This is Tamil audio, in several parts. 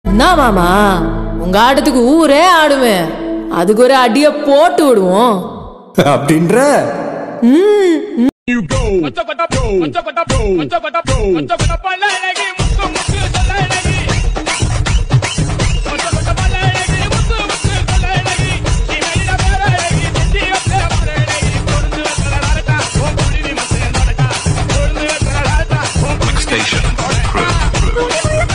என்ன மாமா உங்க ஆட்டத்துக்கு ஊரே ஆடுவேன் அதுக்கு ஒரு அடிய போட்டு விடுவோம் அப்படின்ற Station crew.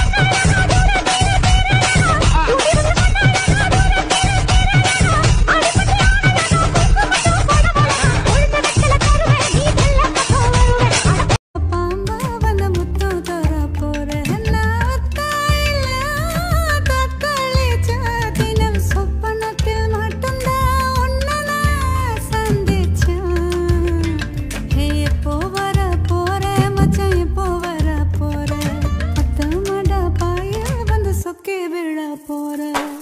பாம்பாவன முத்தம் தர போறேன் நான் தாயில தத்தளிச்ச தினம் சொப்பனத்தில் மட்டும்தான் உன்னை நான் சந்திச்சேன் ஹே எப்போ வர போற மச்சான் எப்போ வர போற பத்து மட பாய வந்து சொக்கி விழ போற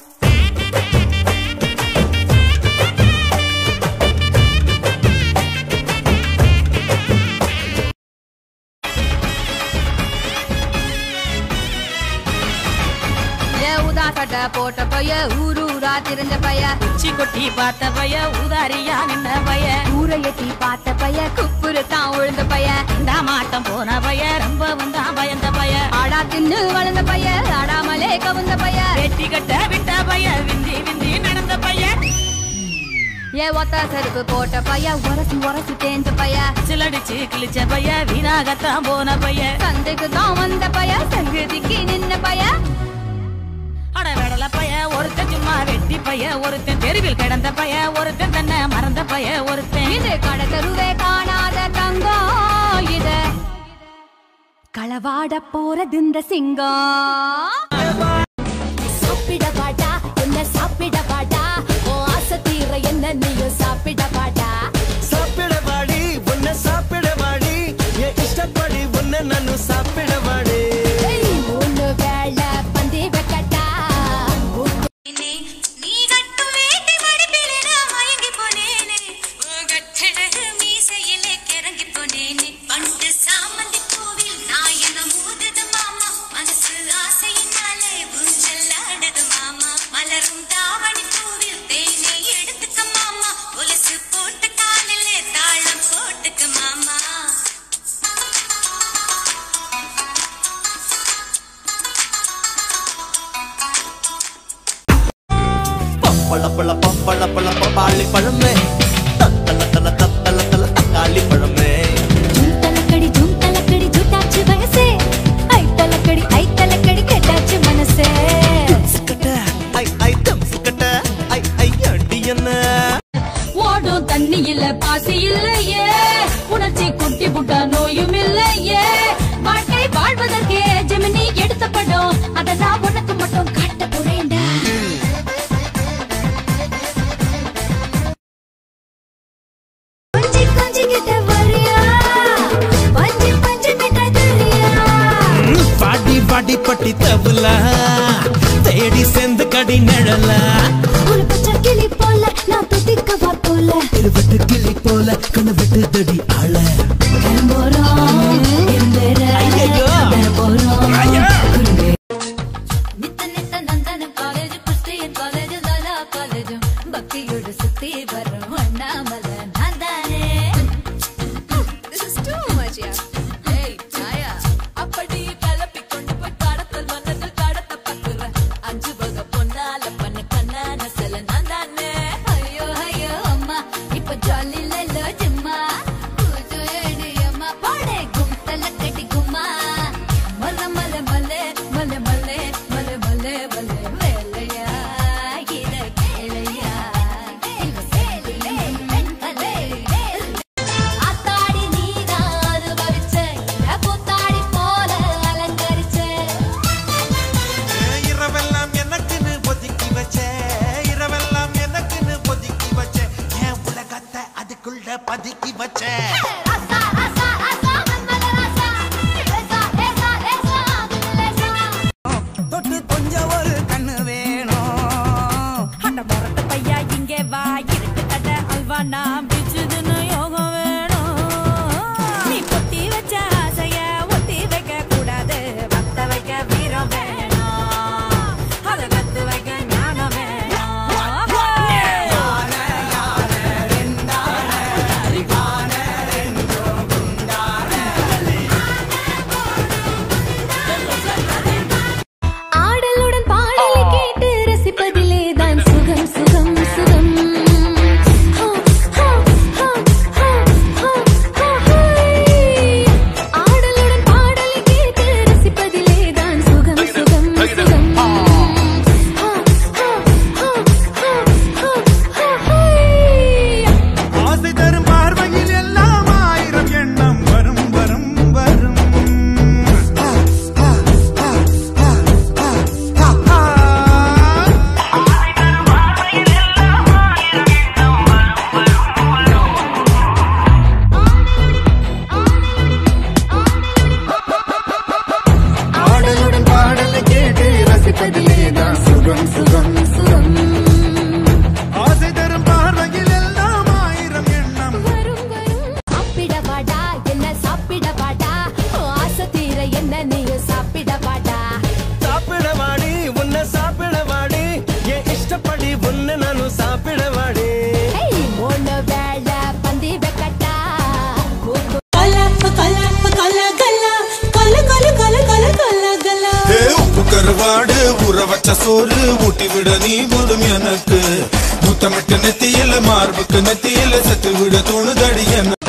ஏ ஊதா சட்டை போட்ட பைய ஊரு ஊரா திரிஞ்ச பைய உச்சி கொட்டி பார்த்த பைய ஊதாரியா நின்ன பைய ஊரை எட்டி பார்த்த பைய குப்புரு தான் உழுந்த பைய இந்த மாட்டம் போன பைய ரொம்ப வந்தா பயந்த பைய ஆடா தின்னு வளர்ந்த பைய ஆடாமலே கவுந்த பைய வெட்டி கட்ட விட்ட பைய விந்தி விந்தி நடந்த பைய ஏ ஒத்த செருப்பு போட்ட பைய உரசி உரசி தேஞ்ச பைய சிலடிச்சு கிழிச்ச பைய வீணாகத்தான் போன பைய சந்தைக்கு தான் வந்த பைய சங்கதிக்கு நின்ன பைய அட வெடல பைய ஒருத்தன் சும்மா வெட்டி பைய ஒருத்தன் தெருவில் கிடந்த பைய ஒருத்தன் தன்னை மறந்த பைய ஒருத்தன் இது கடத்தருவே காணாத தங்கம் இத களவாட போறது இந்த சிங்கம் சாப்பிட பாட்டா என்ன சாப்பிட பாட்டா ஓ ஆசை தீர என்ன நீயும் சாப்பிட பாட்டா சாப்பிட வாடி உன்னை சாப்பிட வாடி என் இஷ்டப்படி உன்னை நான் சாப்பிட வாடி ஏய், மூணு வேளை பந்தி வைக்கட்டா நீ கட்டும் வேட்டி மடிப்பிலே நான் மயங்கி போனேனே உன் கட்டழகு மீசையிலே கிறங்கி போனேனே பண்டு சாமந்தி பூவில் நான் என்ன மோதுது மாமா மனசு ஆசையினாலே ஊஞ்சல் ஆடுது மாமா மலரும் தாவணி பூவில் தேனை எடுத்துக்க மாமா கொலுசு போட்டு காலிலே தாளம் போட்டுக்க மாமா பப்பள பழ பப்பள பழ பப்பாளி பழமே தத்தல தல தத்தல தல தக்காளி பழமே ஜும் தலக்கடி ஜும் தலக்கடி ஜுட்டாச்சு வயசே ஐ தலக்கடி ஐ தலக்கடி கெட்டாச்சு மனசே சுக்கட்ட ஐ ஐ தம் சுக்கட்ட ஐ ஐ அடி என்ன ஓடும் தண்ணி இல்ல பாசி இல்லையே உணர்ச்சி குட்டி புட்டா நோயும் இல்லையே வாழ்க்கை வாழ்வதற்கே ஜெமினி எடுத்த படம் அதை நான் உனக்கு மட்டும் காட்ட போறேன்டா கொஞ்சி கொஞ்சி கிட்ட வரியா பஞ்சு பஞ்சு மிட்டாய் தரியா பாடி பாடி பட்டி தவுல தேடி சேர்ந்து கடி நிழல ஒரு பச்சை கிளி போல நான் துதிக்கவா போல இருவட்டு கிளி போல கண்ணு வெட்டு தடி ஆள போறோம் இருந்தேற ஐயையோ. போறோம் ஐயா. நித்த நித்த நந்தன college Christian college Lala college பக்தியோடு சுத்தி வரும் அண்ணாமலை நான் தானே This is too much, yeah. Hey, Naya. அப்படி கலப்பி கொண்டு போய் கடத்தல் மன்னத்தில் கடத்த பார்க்கிற அஞ்சு வகை பொன்னால பண்ண கண்ணான சில நான் தானே ஐயோ ஐயோ அம்மா இப்ப ஜாலி லல்லோ ஜிம்மா பூஜோ ஏடி அம்மா பாடே கும்தல கட்டி கும்மா மல மல மலே மல மலே மல மலே மலே வேலையா இத கேளையா இவ சேலிலே பெண்களே ஆத்தாடி நீதான் அனுபவிச்ச பூத்தாடி போல அலங்கரிச்ச இரவெல்லாம் எனக்குன்னு ஒதுக்கி வச்ச இரவெல்லாம் எனக்குன்னு ஒதுக்கி வச்ச என் உலகத்தை அதுக்குள்ள பதுக்கி வச்ச ராசா ராசா ராசா மன்மத ராசா லேசா லேசா லேசா லேசா தொட்டு கொஞ்சம் ஒரு சுகம் சுகம் சுகம் ஆசை தரும் பார்வையில் எல்லாம் ஆயிரம் எண்ணம் வரும் வரும் சாப்பிட வாடா என்ன சாப்பிட வாடா உன் ஆசை தீர என்ன நீயும் சாப்பிட வாடா சாப்பிட வாடி உன்னை சாப்பிட வாடி என் இஷ்டப்படி உன்னை நானும் சாப்பிட வாடி ஏய் மூணு வேளை பந்தி வைக்கட்டா கூக்கு ஏ, உப்பு கருவாடு ஊற வச்ச சோறு ஊட்டி விட நீ போதும் எனக்கு முத்தமிட்டு நெத்தியில மார்புக்கு நெத்தியில செத்து விட தோணுதடி என்ன